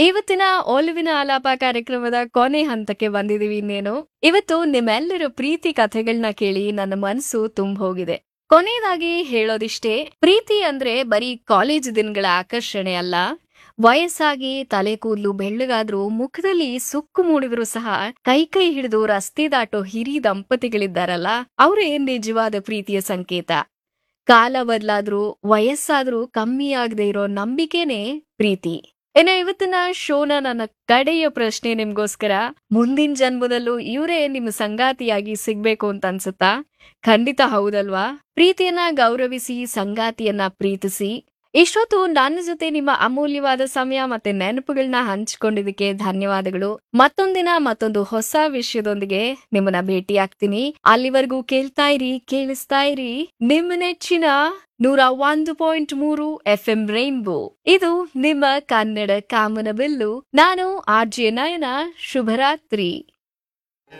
ಇವತ್ತಿನ ಒಲವಿನ ಆಲಾಪ ಕಾರ್ಯಕ್ರಮದ ಕೊನೆ ಹಂತಕ್ಕೆ ಬಂದಿದೀವಿ ಇನ್ನೇನು ಇವತ್ತು ನಿಮ್ಮೆಲ್ಲರ ಪ್ರೀತಿ ಕಥೆಗಳನ್ನ ಕೇಳಿ ನನ್ನ ಮನಸ್ಸು ತುಂಬ ಹೋಗಿದೆ ಕೊನೆಯದಾಗಿ ಹೇಳೋದಿಷ್ಟೇ ಪ್ರೀತಿ ಅಂದ್ರೆ ಬರೀ ಕಾಲೇಜ್ ದಿನಗಳ ಆಕರ್ಷಣೆ ಅಲ್ಲ ವಯಸ್ಸಾಗಿ ತಲೆ ಕೂದಲು ಬೆಳ್ಳಗಾದ್ರೂ ಮುಖದಲ್ಲಿ ಸುಕ್ಕು ಮೂಡಿದ್ರು ಸಹ ಕೈ ಕೈ ಹಿಡಿದು ರಸ್ತೆ ದಾಟೋ ಹಿರಿ ದಂಪತಿಗಳಿದ್ದಾರಲ್ಲ ಅವರೇ ನಿಜವಾದ ಪ್ರೀತಿಯ ಸಂಕೇತ ಕಾಲ ಬದಲಾದ್ರೂ ವಯಸ್ಸಾದ್ರೂ ಕಮ್ಮಿ ಆಗದೆ ಇರೋ ನಂಬಿಕೆನೇ ಪ್ರೀತಿ ಇನ್ನು ಇವತ್ತಿನ ಶೋನ ನನ್ನ ಕಡೆಯ ಪ್ರಶ್ನೆ ನಿಮ್ಗೋಸ್ಕರ ಮುಂದಿನ ಜನ್ಮದಲ್ಲೂ ಇವರೇ ನಿಮ್ ಸಂಗಾತಿಯಾಗಿ ಸಿಗ್ಬೇಕು ಅಂತ ಅನ್ಸುತ್ತಾ ಖಂಡಿತ ಹೌದಲ್ವಾ ಪ್ರೀತಿಯನ್ನ ಗೌರವಿಸಿ ಸಂಗಾತಿಯನ್ನ ಪ್ರೀತಿಸಿ ಇಷ್ಟೊತ್ತು ನನ್ನ ಜೊತೆ ನಿಮ್ಮ ಅಮೂಲ್ಯವಾದ ಸಮಯ ಮತ್ತೆ ನೆನಪುಗಳನ್ನ ಹಂಚಿಕೊಂಡಿದ್ದಕ್ಕೆ ಧನ್ಯವಾದಗಳು ಮತ್ತೊಂದಿನ ಮತ್ತೊಂದು ಹೊಸ ವಿಷಯದೊಂದಿಗೆ ನಿಮ್ಮನ್ನ ಭೇಟಿ ಆಗ್ತೀನಿ ಅಲ್ಲಿವರೆಗೂ ಕೇಳ್ತಾ ಇರಿ ಕೇಳಿಸ್ತಾ ಇರಿ ನಿಮ್ಮ ನೆಚ್ಚಿನ ನೂರ ಒಂದು ಪಾಯಿಂಟ್ ಮೂರು ಎಫ್ ಎಂ ರೈನ್ಬೋ ಇದು ನಿಮ್ಮ ಕನ್ನಡ ಕಾಮನ ಬಿಲ್ಲು ನಾನು ಆರ್ ಜೆ ನಯನ ಶುಭರಾತ್ರಿ